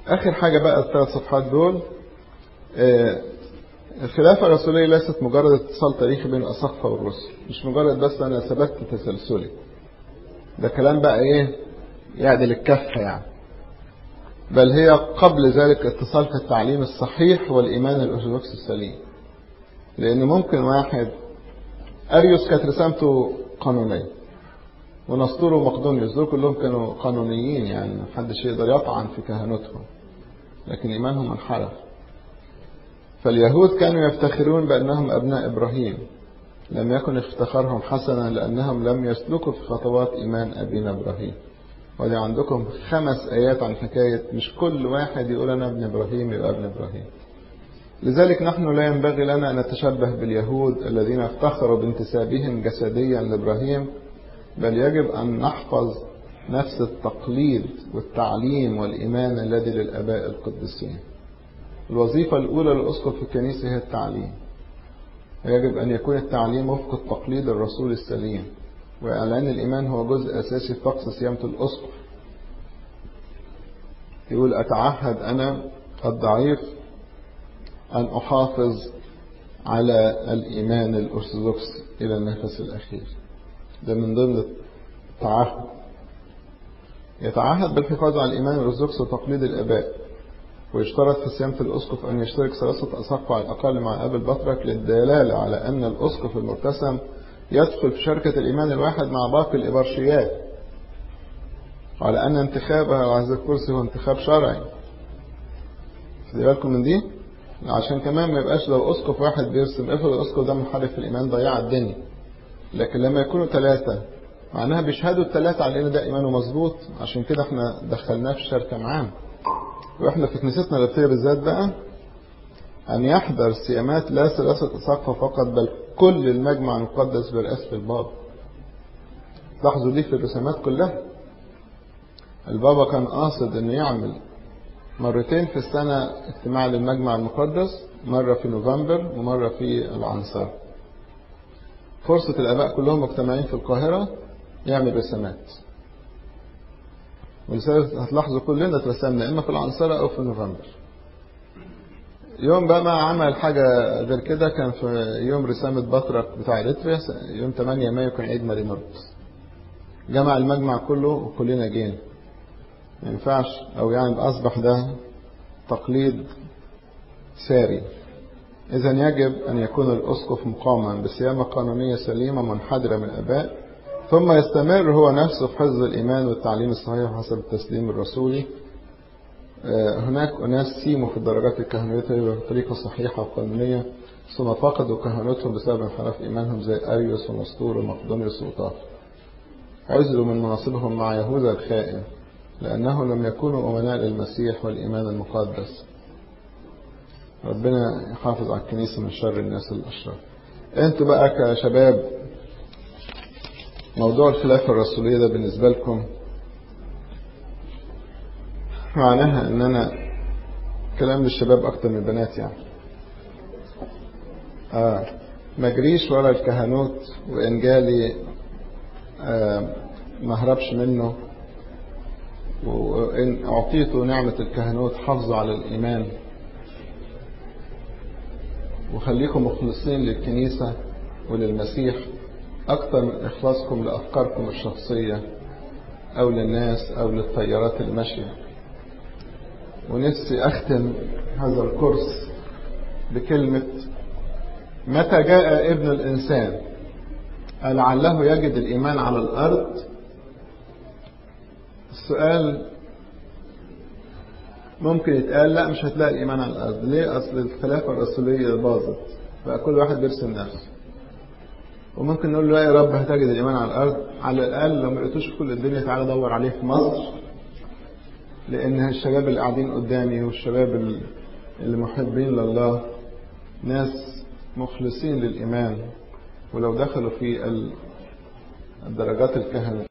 آخر حاجة بقى الثلاث صفحات دول الخلافة الرسولية ليست مجرد اتصال تاريخي بين الأساقفة والرسل مش مجرد بس أنا ثبت تسلسلي ده كلام بقى إيه يعدل الكفة يعني بل هي قبل ذلك اتصال في التعليم الصحيح والإيمان الأرثوذكسي السليم لأن ممكن واحد أريوس كانت رسالته قانونية ونسطور ومقدونيوس دول كلهم كانوا قانونيين يعني محدش يقدر يطعن في كهنوتهم لكن إيمانهم انحرف فاليهود كانوا يفتخرون بأنهم أبناء إبراهيم لم يكن افتخارهم حسنا لأنهم لم يسلكوا في خطوات إيمان أبينا إبراهيم ودي عندكم خمس آيات عن حكاية مش كل واحد يقول أنا ابن إبراهيم يبقى ابن إبراهيم لذلك نحن لا ينبغي لنا أن نتشبه باليهود الذين افتخروا بانتسابهم جسديا لإبراهيم بل يجب أن نحفظ نفس التقليد والتعليم والإيمان الذي للآباء القديسين الوظيفة الأولى للأسقف في الكنيسة هي التعليم ويجب أن يكون التعليم وفق التقليد الرسول السليم وإعلان الإيمان هو جزء أساسي في طقس صيامة الأسقف يقول أتعهد أنا الضعيف أن أحافظ على الإيمان الأرثوذكسي إلى النفس الأخير ده من ضمن التعهد يتعهد بالحفاظ على الإيمان الأرثوذكسي وتقليد الآباء ويشترط في صيامة الأسقف أن يشترك ثلاثة أساقفة على الأقل مع أب البطرك للدلالة على أن الأسقف المرتسم يدخل في شركة الإيمان الواحد مع باقي الإبرشيات على أن انتخابها على هذا الكرسي هو انتخاب شرعي خدي بالكم من دي عشان كمان ما يبقاش لو أسقف واحد بيرسم افرض الأسقف ده منحرف في الإيمان ضياع الدنيا لكن لما يكونوا ثلاثة معناها بيشهدوا الثلاثة على أن ده إيمانه مظبوط عشان كده احنا دخلناه في الشركة معانا واحنا في كنيستنا القبطية بالذات بقى أن يحضر سيامات لا ثلاثة أساقفة فقط بل كل المجمع المقدس برئاسة البابا لاحظوا دي في الرسومات كلها البابا كان قاصد انه يعمل مرتين في السنة اجتماع للمجمع المقدس مرة في نوفمبر ومرة في العنصر فرصة الآباء كلهم مجتمعين في القاهرة يعمل رسامات ولذلك هتلاحظوا كلنا اترسمنا إما في العنصرة أو في نوفمبر يوم بقى ما عمل حاجة غير كده كان في يوم رسامة بطرك بتاع إريتريا يوم 8 مايو كان عيد ماري مرقس جمع المجمع كله وكلنا جينا ما ينفعش أو يعني أصبح ده تقليد ساري إذا يجب أن يكون الأسقف مقاما بصيامة قانونية سليمة منحدرة من الآباء ثم يستمر هو نفسه في حفظ الإيمان والتعليم الصحيح حسب التسليم الرسولي هناك أناس سيموا في الدرجات الكهنوتية بطريقة صحيحة وقانونية ثم فقدوا كهنوتهم بسبب انحراف إيمانهم زي أريوس ومسطور ومقدونيوس وطاف عزلوا من مناصبهم مع يهوذا الخائن لأنهم لم يكونوا أمناء للمسيح والإيمان المقدس ربنا يحافظ على الكنيسة من شر الناس الأشرار انتوا بقى كشباب موضوع الخلافة الرسولية ده بالنسبة لكم معناها ان انا كلام للشباب اكتر من البنات يعني اه ما اجريش ورا الكهنوت وان جالي آه ما هربش منه وان اعطيته نعمة الكهنوت حافظوا على الايمان وخليكم مخلصين للكنيسة وللمسيح أكثر من إخلاصكم لأفكاركم الشخصية أو للناس أو للطيارات الماشية ونفسي أختم هذا الكورس بكلمة متى جاء ابن الإنسان لعله يجد الإيمان على الأرض السؤال ممكن يتقال لا مش هتلاقي الإيمان على الأرض ليه أصل الخلافة الرسولية باظت بقى كل واحد بيرسم نفسه وممكن نقول له يا رب هتجد الإيمان على الأرض على الأقل لو ما لقيتوش في كل الدنيا تعالى دور عليه في مصر لأن الشباب اللي قاعدين قدامي والشباب اللي محبين لله ناس مخلصين للإيمان ولو دخلوا في الدرجات الكهنة